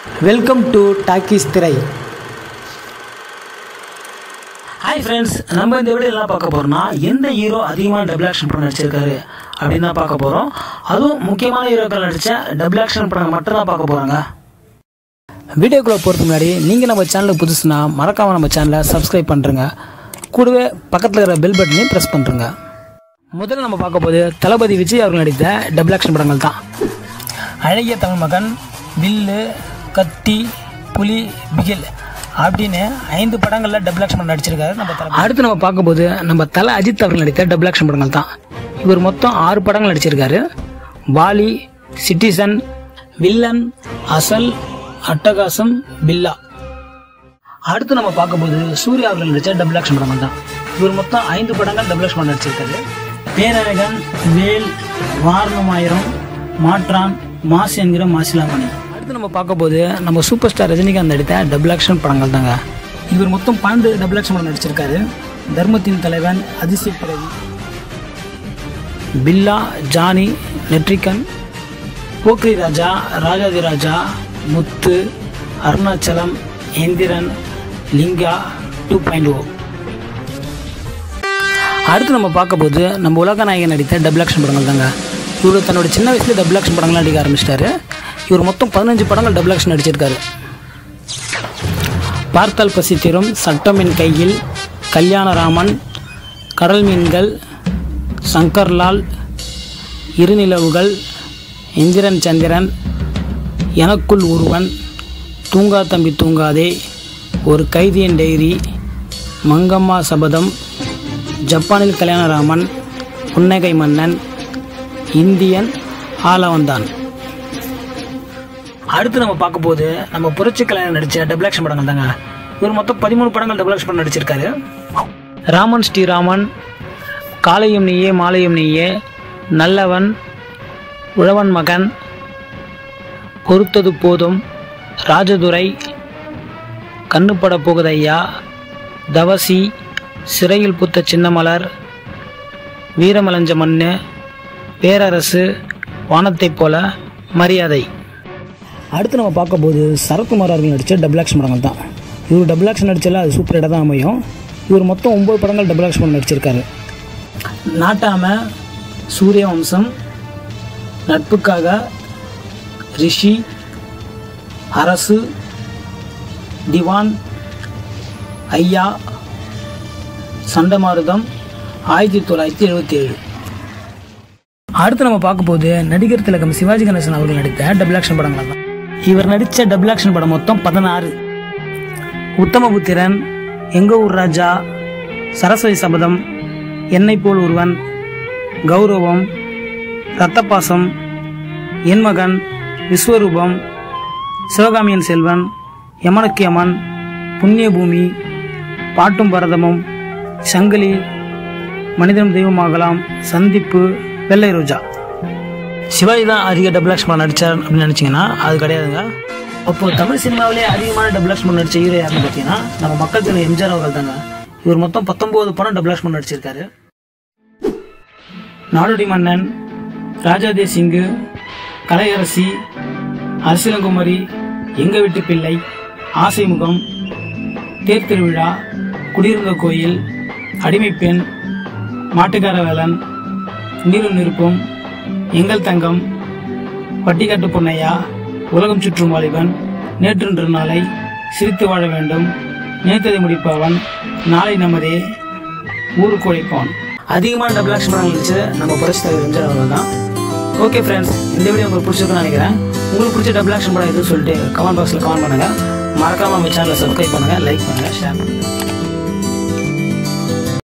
Welcome to talkies திரை hi friends நம்ம இந்த வீடியோ எல்லாம் பார்க்க போறோம்னா எந்த ஹீரோ அதிகமான டபுள் ஆக்ஷன் படம் நடிச்சிருக்காரு அப்படின்னு தான் பார்க்க போகிறோம் அதுவும் முக்கியமான ஹீரோக்கள் நடித்த டபுள் ஆக்ஷன் படம் மட்டும் தான் பார்க்க போகிறாங்க வீடியோக்குள்ளே போகிறதுக்கு முன்னாடி நீங்கள் நம்ம சேனலுக்கு புதுசுனா மறக்காமல் நம்ம சேனலை சப்ஸ்கிரைப் பண்ணுறங்க கூடவே பக்கத்தில் இருக்கிற பெல் பட்டனையும் ப்ரெஸ் பண்ணுறங்க முதல்ல நம்ம பார்க்க போது தளபதி விஜய் அவர்கள் நடித்த டபுள் ஆக்ஷன் படங்கள் தான் அழகிய தமிழ் மகன் வில்லு கத்தி புலி பிகில் அப்படின்னு ஐந்து படங்களில் டபுள் ஆக்ஷன் படம் நடிச்சிருக்காரு நம்ம தளபதி. அடுத்து நம்ம பார்க்கும்போது நம்ம தலை அஜித் அவர்கள் நடித்த டபுள் ஆக்ஷன் படங்கள் தான் இவர் மொத்தம் ஆறு படங்கள் நடிச்சிருக்காரு வாலி சிட்டிசன் வில்லன் அசல் அட்டகாசம் பில்லா அடுத்து நம்ம பார்க்கும்போது சூர்யா அவர்கள் நடித்த டபுள் ஆக்ஷன் படங்கள் தான் இவர் மொத்தம் ஐந்து படங்கள் டபுள் ஆக்ஷன் படம் நடிச்சிருக்காரு பேரழகன் வேல் வாரணமாயிரம் மாற்றான் மாஸ் என்கிற மாசிலாமணி அடுத்து நம்ம பார்க்க போது நம்ம சூப்பர் ஸ்டார் ரஜினிகாந்த் நடித்த டபுள் ஆக்ஷன் படங்கள் தாங்க இவர் மொத்தம் பன்னெண்டு டபுள் ஆக்ஷன் படம் நடிச்சிருக்காரு தர்மத்தின் Thalaivan Athisaya Piravi Billa Johnny Netrikan Pokkiri Raja Rajadhi Raja Muthu Arunachalam Enthiran Lingaa two point O அடுத்து நம்ம பார்க்க போது நம்ம உலக நாயகன் நடித்த டபுள் ஆக்ஷன் படங்கள் தாங்க இவர் தன்னோட சின்ன வயசுல டபுள் ஆக்ஷன் படங்கள் நடிக்க ஆரம்பிச்சிட்டாரு இவர் மொத்தம் பதினஞ்சு படங்கள் டபுள் ஆக்ஷன் நடிச்சிருக்காரு பார்த்தால் பசி தீரும் சட்டம் என் கையில் கல்யாணராமன் கடல் மீன்கள் சங்கர்லால் இருநிலவுகள் இந்திரன் சந்திரன் எனக்குள் ஒருவன் தூங்கா தம்பி தூங்காதே ஒரு கைதியன் டைரி மங்கம்மா சபதம் ஜப்பானில் கல்யாணராமன் புன்னகை மன்னன் இந்தியன் ஆலவந்தான் அடுத்து நம்ம பார்க்க போது நம்ம புரட்சி கல்யாணம் நடித்த டபுள் ஆக்ஷன் படங்கள் தாங்க இவர் மொத்தம் பதிமூணு படங்கள் டபுள் ஆக்ஷன் படம் நடிச்சிருக்காரு ராமன் ஸ்ரீராமன் காலையும் நீயே மாலையும் நீயே நல்லவன் உழவன் மகன் பொறுத்தது போதும் ராஜதுரை கண்ணுப்பட போகுதையா தவசி சிறையில் புத்த சின்னமலர் வீரமலஞ்ச மண்ணு பேரரசு வானத்தைப் போல மரியாதை அடுத்து நம்ம பார்க்க போது சரத்குமார் அவர்கள் நடித்த டபுள் ஆக்ஷன் படங்கள் தான் இவர் டபுள் ஆக்ஷன் நடிச்சால அது சூப்பர் ஹிட்டாக தான் அமையும் இவர் மொத்தம் ஒம்பது படங்கள் டபுள் ஆக்ஷன் படம் நடிச்சிருக்காரு நாட்டாம சூரிய வம்சம் நட்புக்காக ரிஷி அரசு திவான் ஐயா சண்டமாருதம் ஆயிரத்தி தொள்ளாயிரத்தி எழுபத்தி ஏழு அடுத்து நம்ம பார்க்க போது நடிகர் திலகம் சிவாஜி கணேசன் அவர்கள் நடித்த டபுள் ஆக்ஷன் படங்கள் தான் இவர் நடித்த டபுள் ஆக்ஷன் படம் மொத்தம் பதினாறு உத்தமபுத்திரன் எங்க ஊர் ராஜா சரஸ்வதி சபதம் என்னை போல் ஒருவன் கௌரவம் ரத்தப்பாசம் என் மகன் விஸ்வரூபம் சிவகாமியன் செல்வன் யமனுக்கு யமன் புண்ணிய பூமி பாட்டும் பரதமும் சங்கிலி மனிதனும் தெய்வமாகலாம் சந்திப்பு வெள்ளை ரோஜா சிவாஜி தான் அதிக டபுள் ஆக்ஷன் படம் நடித்தார் அப்படின்னு நினச்சிங்கன்னா அது கிடையாதுங்க அப்போ தமிழ் சினிமாவிலே அதிகமான டபுள் ஆக்ஷன் படம் நடிச்ச ஹீரோ யாருன்னு பார்த்தீங்கன்னா நம்ம மக்கள் தலைவர் எம்ஜிஆர் அவர்கள் தாங்க இவர் மொத்தம் பத்தொம்போது படம் டபுள் ஆக்ஷன் படம் நடிச்சிருக்காரு நாடோடி மன்னன் ராஜாதே சிங்கு கலையரசி அரசியலங்குமரி எங்க வீட்டு பிள்ளை ஆசைமுகம் தேர் திருவிழா குடியிருந்த கோயில் அடிமைப்பெண் மாட்டுக்கார வேலன் நீரும் நெருப்பும் எங்கள் தங்கம் பட்டிக்காட்டு பொன்னையா உலகம் சுற்றும் வாலிபன் நேற்றென்று நாளை சிரித்து வாழ வேண்டும் நேத்ததை முடிப்பவன் நாளை நமதே ஊருக்கு உழைப்பான் அதிகமான டபுள் ஆக்ஷன் படம் இருந்துச்சு நம்ம புரட்சி தலைவர் எம்ஜிஆர் அவர்கள் தான் ஓகே ஃப்ரெண்ட்ஸ் இந்த வீடியோ உங்களுக்கு பிடிச்சிருக்குன்னு நினைக்கிறேன் உங்களுக்கு பிடிச்ச டபுள் ஆக்ஷன் படம் எதுன்னு சொல்லிட்டு கமெண்ட் பாக்ஸில் கமெண்ட் பண்ணுங்கள் மறக்காமல் நம்ம சேனலை சப்ஸ்கிரைப் பண்ணுங்கள் லைக் பண்ணுங்கள் ஷேர் பண்ணுங்கள்